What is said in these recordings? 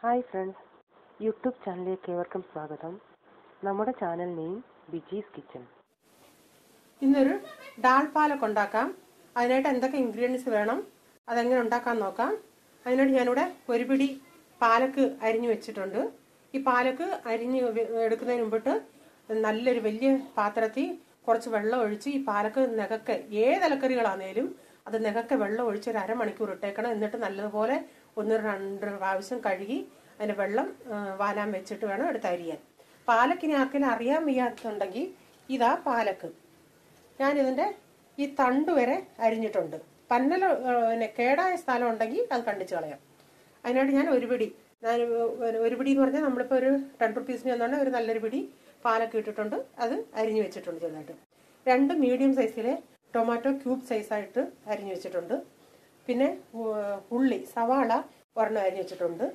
hi friends YouTube ചാനലിലേക്ക് ഏവർക്കും സ്വാഗതം നമ്മുടെ ചാനൽ നെയിം ബിജീസ് കിച്ചൺ ഇന്നൊരു ഡാൽ പാലൊക്കെ ഉണ്ടാക്കാം അതിനായിട്ട് എന്തൊക്കെ ഇൻഗ്രീഡിയൻസ് വേണം അതെങ്ങനെ ഉണ്ടാക്കാൻ നോക്കാം അതിനായിട്ട് ഞാനിവിടെ ഒരു പിടി പാലക്ക് അരിഞ്ഞു വെച്ചിട്ടുണ്ട് ഈ പാലക്ക് അരിഞ്ഞ് വെ- എടുക്കുന്നതിന് മുമ്പിട്ട് നല്ലൊരു വലിയ പാത്രത്തിൽ കുറച്ച് വെള്ളം ഒഴിച്ച് ഈ പാലക്ക് നികക്കെ ഏത് ഇലക്കറികളാണേലും അത് നികക്കെ വെള്ളം ഒഴിച്ച് ഒരു അരമണിക്കൂർ ഇട്ടേക്കണം എന്നിട്ട് നല്ലതുപോലെ ഒന്ന് രണ്ട് പ്രാവശ്യം കഴുകി അതിന്റെ വെള്ളം ആ, വാലാൻ വെച്ചിട്ട് വേണം എടുത്ത് അരിയാൻ പാലക്കിനെ ആർക്കെങ്കിലും അറിയാൻ വയ്യാത്തുണ്ടെങ്കിൽ ഇതാ പാലക്ക് ഞാനിതിന്റെ ഈ തണ്ട് വരെ അരിഞ്ഞിട്ടുണ്ട് പന്നല ഏ, പിന്നെ കേടായ സ്ഥലം ഉണ്ടെങ്കിൽ അത് കണ്ടിച്ച് കളയാം അതിനായിട്ട് ഞാൻ ഒരു പിടി ഞാൻ ഒരു- ഒരു പിടി എന്ന് പറഞ്ഞാൽ നമ്മളിപ്പോൾ ഒരു ടെൻ റുപ്പീസിന് എന്നാൽ ഒരു നല്ലൊരു പിടി പാലൊക്കെ ഇട്ടിട്ടുണ്ട് അത് അരിഞ്ഞു വെച്ചിട്ടുണ്ട് ചെറുതായിട്ട് രണ്ട് മീഡിയം സൈസിലെ ടൊമാറ്റോ ക്യൂബ് സൈസായിട്ട് അരിഞ്ഞു വെച്ചിട്ടുണ്ട് പിന്നെ ഉ- ഉള്ളി സവാള ഒരെണ്ണം അരിഞ്ഞു വെച്ചിട്ടുണ്ട്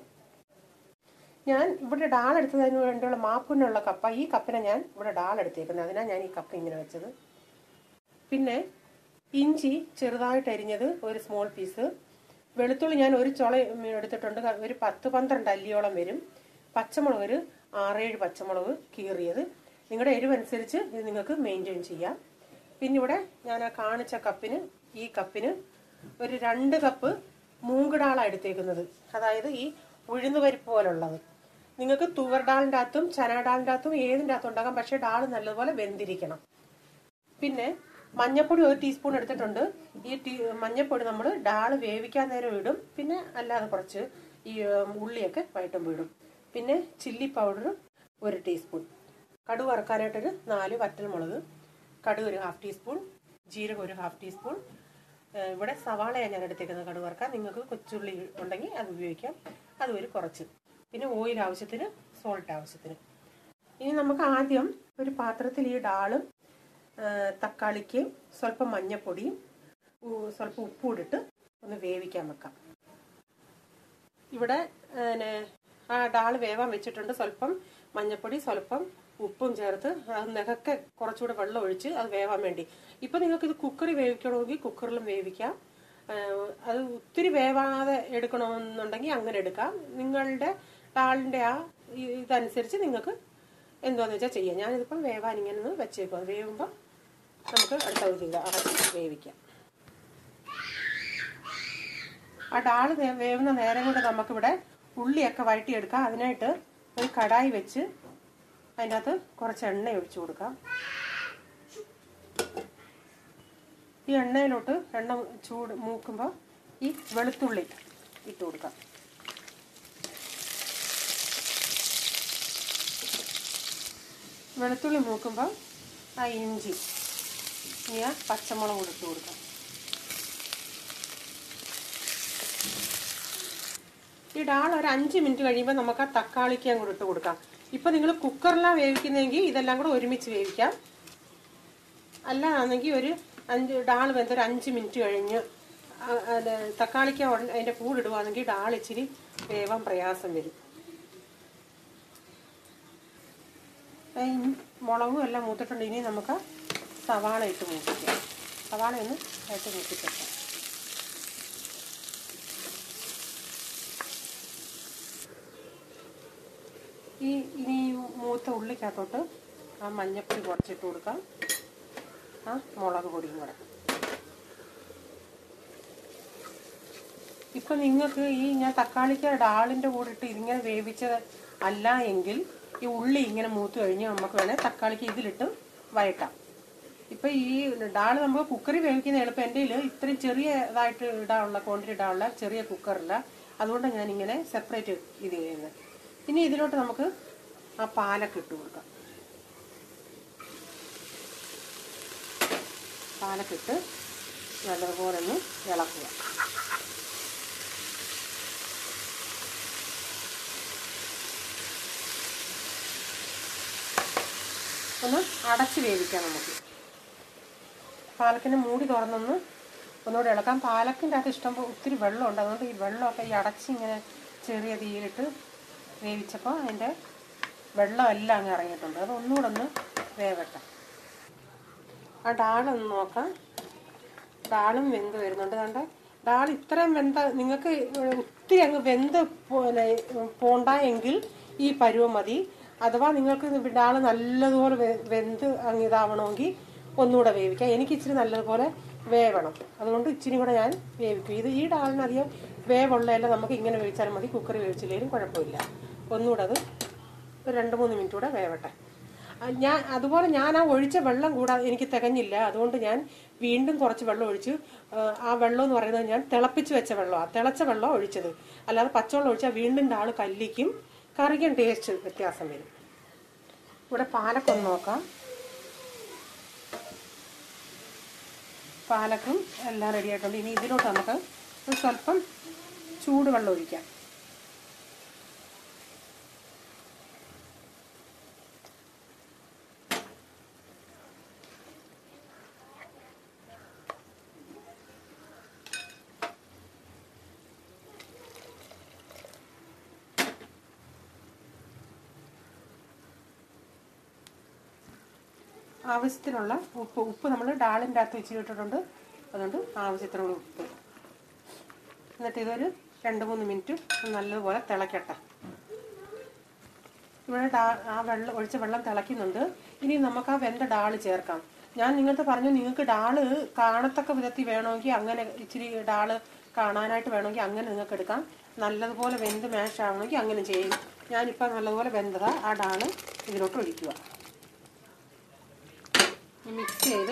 ഞാൻ ഇവിടെ ഡാൾ എടുത്തതിന് വേണ്ടിയുള്ള മാപ്പിനുള്ള കപ്പ ഈ കപ്പിനെ ഞാൻ ഇവിടെ ഡാൾ എടുത്തേക്കുന്നത് അതിനാണ് ഞാൻ ഈ കപ്പ് ഇങ്ങനെ വെച്ചത് പിന്നെ ഇഞ്ചി ചെറുതായിട്ട് അരിഞ്ഞത് ഒരു സ്മോൾ പീസ് വെളുത്തുള്ളി ഞാൻ ഒരു ചുള ഉം, എടുത്തിട്ടുണ്ട് ക- ഒരു പത്ത് പന്ത്രണ്ട് അല്ലിയോളം വരും പച്ചമുളക് ഒരു ആറേഴ് പച്ചമുളക് കീറിയത് നിങ്ങളുടെ എരിവനുസരിച്ച് ഇത് നിങ്ങൾക്ക് മെയിൻറ്റെയിൻ ചെയ്യാം പിന്നെ ഇവിടെ ഞാൻ ആ കാണിച്ച കപ്പിന് ഈ കപ്പിന് ഒരു രണ്ട് കപ്പ് മൂങ്കിടാളാണ് എടുത്തേക്കുന്നത് അതായത് ഈ ഉഴുന്ന് പരിപ്പ് പോലുള്ളത് നിങ്ങൾക്ക് തുവർ ഡാളിൻ്റെ അകത്തും ചന ഡാളിൻ്റെ അകത്തും ഏതിൻ്റെ അകത്തും ഉണ്ടാക്കാം പക്ഷേ ഡാൾ നല്ലതുപോലെ വെന്തിരിക്കണം പിന്നെ മഞ്ഞപ്പൊടി ഒരു ടീസ്പൂൺ എടുത്തിട്ടുണ്ട് ഈ ടീ മഞ്ഞപ്പൊടി നമ്മൾ ഡാള് വേവിക്കാൻ നേരം ഇടും പിന്നെ അല്ലാതെ കുറച്ച് ഈ ഉം, ഉള്ളിയൊക്കെ വഴറ്റുമ്പോൾ ഇടും പിന്നെ ചില്ലി പൗഡർ ഒരു ടീസ്പൂൺ കടുക് വറക്കാനായിട്ടൊരു നാല് വറ്റൽമുളക് കടുക് ഒരു ഹാഫ് ടീസ്പൂൺ ജീരകം ഒരു ഹാഫ് ടീസ്പൂൺ ഏഹ് ഇവിടെ സവാളയാണ് ഞാൻ എടുത്തേക്കുന്നത് കടുക് വറക്കാൻ നിങ്ങൾക്ക് കൊച്ചുള്ളി ഉണ്ടെങ്കിൽ അത് ഉപയോഗിക്കാം അത് ഒരു കുറച്ച് പിന്നെ ഓയിൽ ആവശ്യത്തിന് സോൾട്ട് ആവശ്യത്തിന് ഇനി നമുക്ക് ആദ്യം ഒരു പാത്രത്തിൽ ഈ ഡാളും ആ, തക്കാളിക്ക് സ്വല്പം മഞ്ഞപ്പൊടിയും ഉ- സ്വല്പം ഉപ്പും ഇട്ടിട്ട് ഒന്ന് വേവിക്കാൻ വെക്കാം ഇവിടെ പിന്നെ, ആ ഡാൾ വേവാൻ വെച്ചിട്ടുണ്ട് സ്വല്പം മഞ്ഞപ്പൊടി സ്വല്പം ഉപ്പും ചേർത്ത് അത് നികക്കെ കുറച്ചുകൂടെ വെള്ളം ഒഴിച്ച് അത് വേവാൻ വേണ്ടി ഇപ്പൊ നിങ്ങൾക്ക് ഇത് കുക്കറിൽ വേവിക്കണമെങ്കിൽ കുക്കറിലും വേവിക്കാം ആ, അത് ഒത്തിരി വേവാതെ എടുക്കണമെന്നുണ്ടെങ്കിൽ അങ്ങനെ എടുക്കാം നിങ്ങളുടെ ഡാളിന്റെ ആ ഇ- ഇതനുസരിച്ച് നിങ്ങൾക്ക് എന്താന്ന് വെച്ചാൽ ചെയ്യാം ഞാനിതിപ്പം വേവാൻ ഇങ്ങനെ ഒന്ന് വെച്ചേക്കും അത് വേവുമ്പോൾ നമുക്ക് അടുത്ത ഒരു ചെയ്ത് അടച്ച് വേവിക്കാം ആ ഡാള് വേ- വേവുന്ന നേരം കൊണ്ട് നമുക്കിവിടെ ഉള്ളിയൊക്കെ വഴറ്റിയെടുക്കാം അതിനായിട്ട് ഒരു കടായി വെച്ച് അതിൻ്റെ അകത്ത് കുറച്ച് എണ്ണ ഒഴിച്ചു കൊടുക്കാം ഈ എണ്ണയിലോട്ട് എണ്ണ ചൂട് മൂക്കുമ്പോൾ ഈ വെളുത്തുള്ളി ഇട്ട് കൊടുക്കാം വെളുത്തുള്ളി മൂക്കുമ്പോൾ ആ ഇഞ്ചി ഇനി ആ പച്ചമുളക് ഇട്ട് കൊടുക്കാം ഈ ഡാൾ ഒരു അഞ്ച് മിനിറ്റ് കഴിയുമ്പോൾ നമുക്ക് ആ തക്കാളിക്ക് അങ്ങോട്ട് ഇട്ട് കൊടുക്കാം ഇപ്പൊ നിങ്ങൾ കുക്കറിലാണ് വേവിക്കുന്നതെങ്കിൽ ഇതെല്ലാം കൂടെ ഒരുമിച്ച് വേവിക്കാം അല്ലാന്നെങ്കിൽ ഒരു അഞ്ച് ഡാൾ വെന്ത ഒരു അഞ്ച് മിനിറ്റ് കഴിഞ്ഞ് ആ- അത് തക്കാളിക്ക് ഉടൻ- അതിന്റെ കൂടെ ഇടുവാണെങ്കിൽ ഡാൾ ഇച്ചിരി വേവാൻ പ്രയാസം വരും ഈ മുളകും എല്ലാം മൂത്തിട്ടുണ്ട് ഇനി നമുക്ക് സവാള ഇട്ട് മൂപ്പിക്കാം സവാള ഒന്ന് ഇട്ട് മൂപ്പിച്ചേക്കാം ഈ ഇനി ഈ മൂത്ത ഉള്ളിക്കകത്തോട്ട് ആ മഞ്ഞപ്പൊടി കുറച്ചിട്ട് കൊടുക്കാം ആ മുളക് പൊടിയും കൂടെ ഇപ്പൊ നിങ്ങൾക്ക് ഈ ഞാൻ തക്കാളിക്ക് ഡാളിന്റെ കൂടെ ഇട്ട് ഇതിങ്ങനെ വേവിച്ചത് അല്ല എങ്കിൽ ഈ ഉള്ളി ഇങ്ങനെ മൂത്ത് കഴിഞ്ഞ് നമുക്ക് വേണേൽ തക്കാളിക്ക് ഇതിലിട്ട് വഴറ്റാം ഇപ്പൊ ഈ ഡാള് നമുക്ക് കുക്കറിൽ വേവിക്കുന്ന എളുപ്പം എൻ്റെ കയ്യിൽ ഇത്രയും ചെറിയ ഇതായിട്ട് ഇടാനുള്ള ക്വാണ്ടിറ്റി ഇടാനുള്ള ചെറിയ കുക്കറില്ല അതുകൊണ്ടാണ് ഞാൻ ഇങ്ങനെ സെപ്പറേറ്റ് ഇത് ചെയ്യുന്നത് ഇനി ഇതിലോട്ട് നമുക്ക് ആ പാലൊക്കെ ഇട്ട് കൊടുക്കാം പാലൊക്കെ ഇട്ട് നല്ലതുപോലെ ഒന്ന് ഇളക്കുക ഒന്ന് അടച്ച് വേവിക്കാം നമുക്ക് പാലക്കിന്റെ മൂടി തുറന്നൊന്ന് ഒന്നുകൂടെ ഇളക്കാം പാലക്കിൻ്റെ അകത്ത് ഇഷ്ടം പോലെ ഒത്തിരി വെള്ളമുണ്ട് അതുകൊണ്ട് ഈ വെള്ളമൊക്കെ ഈ അടച്ച് ഇങ്ങനെ ചെറിയ തീയിലിട്ട് വേവിച്ചപ്പോൾ അതിൻ്റെ വെള്ളമെല്ലാം അങ്ങ് ഇറങ്ങിയിട്ടുണ്ട് അത് ഒന്നുകൂടെ ഒന്ന് വേവട്ടെ ആ ഡാളൊന്ന് നോക്കാം ഡാളും വെന്ത് വരുന്നുണ്ട് കണ്ട ഡാൾ ഇത്രയും വെന്ത നിങ്ങൾക്ക് ഒത്തിരി അങ്ങ് വെന്ത് പോലെ പോണ്ട എങ്കിൽ ഈ പരുവം മതി അഥവാ നിങ്ങൾക്ക് ഡാൾ നല്ലതുപോലെ വെ- വെന്ത് അങ്ങ് ഇതാവണമെങ്കിൽ ഒന്നുകൂടെ വേവിക്കാം എനിക്ക് ഇച്ചിരി നല്ലതുപോലെ വേവണം അതുകൊണ്ട് ഇച്ചിരി കൂടെ ഞാൻ വേവിക്കും ഇത് ഈ ഡാളിന് അധികം വേവുള്ളതല്ല നമുക്ക് ഇങ്ങനെ വേവിച്ചാലും മതി കുക്കറി വേവിച്ചില്ലെങ്കിലും കുഴപ്പമില്ല ഒന്നുകൂടെ അത് ഒരു രണ്ട് മൂന്ന് മിനിറ്റ് കൂടെ വേവട്ടെ ആ, ഞാൻ അതുപോലെ ഞാൻ ആ ഒഴിച്ച വെള്ളം കൂടാതെ എനിക്ക് തികഞ്ഞില്ല അതുകൊണ്ട് ഞാൻ വീണ്ടും കുറച്ച് വെള്ളം ഒഴിച്ച് ആ, ആ വെള്ളം എന്ന് പറയുന്നത് ഞാൻ തിളപ്പിച്ച് വെച്ച വെള്ളമാണ് തിളച്ച വെള്ളം ഒഴിച്ചത് അല്ലാതെ പച്ചവെള്ളം ഒഴിച്ചാൽ വീണ്ടും ഡാൾ കല്ലിക്കും കറിക്കും ടേസ്റ്റ് വ്യത്യാസം വരും ഇവിടെ പാലക്കൊന്ന് നോക്കാം പാലക്കും എല്ലാം റെഡി ആയിട്ടുണ്ട് ഇനി ഇതിലോട്ട് നമുക്ക് ഒരു സ്വല്പം ചൂടുവെള്ളം ഒഴിക്കാം ആവശ്യത്തിനുള്ള ഉപ്പ് ഉപ്പ് നമ്മൾ ഡാളിൻ്റെ അകത്ത് വെച്ചിട്ടിട്ടുണ്ട് അതുകൊണ്ട് ആവശ്യത്തിനുള്ള ഉപ്പ് എന്നിട്ട് ഇതൊരു രണ്ട് മൂന്ന് മിനിറ്റ് നല്ലതുപോലെ തിളക്കട്ടെ ഇവിടെ ഡാ ആ വെള്ളം ഒഴിച്ച വെള്ളം തിളയ്ക്കുന്നുണ്ട് ഇനി നമുക്ക് ആ വെന്ത ഡാള് ചേർക്കാം ഞാൻ നിങ്ങൾക്ക് പറഞ്ഞു നിങ്ങൾക്ക് ഡാള് കാണത്തക്ക വിധത്തിൽ വേണമെങ്കിൽ അങ്ങനെ ഇച്ചിരി ഡാള് കാണാനായിട്ട് വേണമെങ്കിൽ അങ്ങനെ നിങ്ങൾക്ക് എടുക്കാം നല്ലതുപോലെ വെന്ത് മാഷ് ആവണമെങ്കിൽ അങ്ങനെ ചെയ്യും ഞാനിപ്പോൾ നല്ലതുപോലെ വെന്തതാ ആ ഡാള് ഇതിലോട്ട് ഒഴിക്കുക മിക്സ് ചെയ്ത്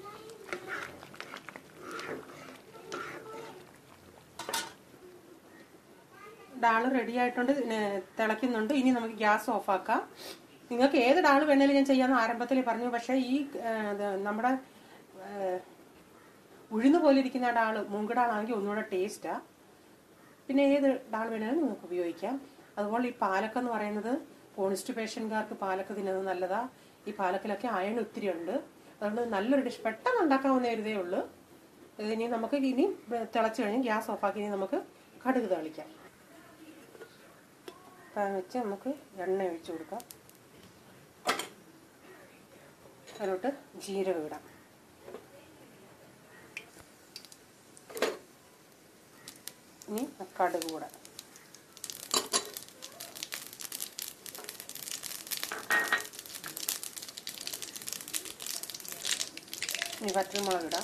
ഡാള് റെഡി ആയിട്ടുണ്ട് പിന്നെ തിളയ്ക്കുന്നുണ്ട് ഇനി നമുക്ക് ഗ്യാസ് ഓഫ് ആക്കാം നിങ്ങൾക്ക് ഏത് ഡാള് വേണേലും ഞാൻ ചെയ്യാമെന്ന് ആരംഭത്തിൽ പറഞ്ഞു പക്ഷേ ഈ ആ, ഇത് നമ്മുടെ ആ, ഉഴുന്ന് പോലെ ഇരിക്കുന്ന ഡാള് മൂങ്കഡാളാണെങ്കിൽ ഒന്നുകൂടെ ടേസ്റ്റാ പിന്നെ ഏത് ഡാൾ വേണേലും നിങ്ങൾക്ക് ഉപയോഗിക്കാം അതുപോലെ ഈ പാലക്കെന്ന് പറയുന്നത് കോൺസ്റ്റിപ്പേഷൻകാർക്ക് പാലക്ക് തിന്നുന്നത് നല്ലതാ ഈ പാലക്കിലൊക്കെ അയൺ ഒത്തിരി ഉണ്ട് അതുകൊണ്ട് നല്ലൊരു ഡിഷ് പെട്ടെന്ന് ഉണ്ടാക്കാവുന്ന ഒരു ഇതേ ഉള്ളൂ ഇത് ഇനി നമുക്ക് ഇനി തിളച്ച് കഴിഞ്ഞ് ഗ്യാസ് ഓഫാക്കി ഇനി നമുക്ക് കടുക് തളിക്കാം പാൻ വെച്ച് നമുക്ക് എണ്ണ ഒഴിച്ചു കൊടുക്കാം അതിലോട്ട് ജീരകം ഇടാം ഇനി കടുക് കൂടെ ഇനി വറ്റൽമുളക് ഇടാം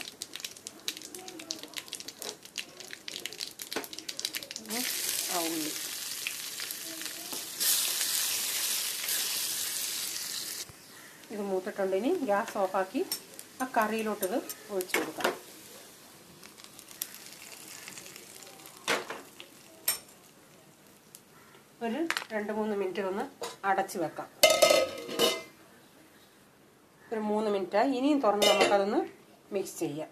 ഇനി ആ ഉള്ളി ഇത് മൂത്തിട്ടുണ്ട് ഇനി ഗ്യാസ് ഓഫാക്കി ആ കറിയിലോട്ട് ഇത് ഒഴിച്ചു കൊടുക്കാം ഒരു രണ്ട് മൂന്ന് മിനിറ്റ് ഒന്ന് അടച്ചു വെക്കാം ഒരു മൂന്ന് മിനിറ്റായി ഇനിയും തുറന്ന് നമുക്കതൊന്ന് മിക്സ് ചെയ്യാം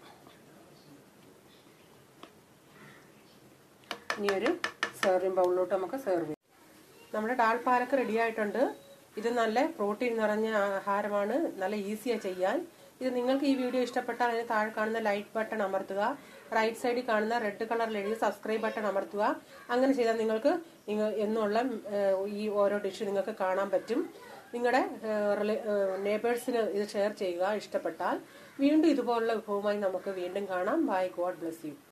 ഇനി ഒരു സെർവിങ് ബൗളിലോട്ട് നമുക്ക് സെർവ് ചെയ്യാം നമ്മുടെ ഡാൽ പാലക്ക് റെഡി ആയിട്ടുണ്ട് ഇത് നല്ല പ്രോട്ടീൻ നിറഞ്ഞ ആഹാരമാണ് നല്ല ഈസിയാണ് ചെയ്യാൻ ഇത് നിങ്ങൾക്ക് ഈ വീഡിയോ ഇഷ്ടപ്പെട്ടാൽ അതിന് താഴെ കാണുന്ന ലൈക്ക് ബട്ടൺ അമർത്തുക റൈറ്റ് സൈഡിൽ കാണുന്ന റെഡ് കളറിൽ എഴുതി സബ്സ്ക്രൈബ് ബട്ടൺ അമർത്തുക അങ്ങനെ ചെയ്താൽ നിങ്ങൾക്ക് നിങ്ങൾ എന്നുള്ള ഏഹ്, ഈ ഓരോ ഡിഷ് നിങ്ങൾക്ക് കാണാൻ പറ്റും നിങ്ങളുടെ നെയ്ബേഴ്സിന് ഇത് ഷെയർ ചെയ്യുക ഇഷ്ടപ്പെട്ടാൽ വീണ്ടും ഇതുപോലുള്ള വിഭവമായി നമുക്ക് വീണ്ടും കാണാം ബൈ ഗോഡ് ബ്ലെസ് യു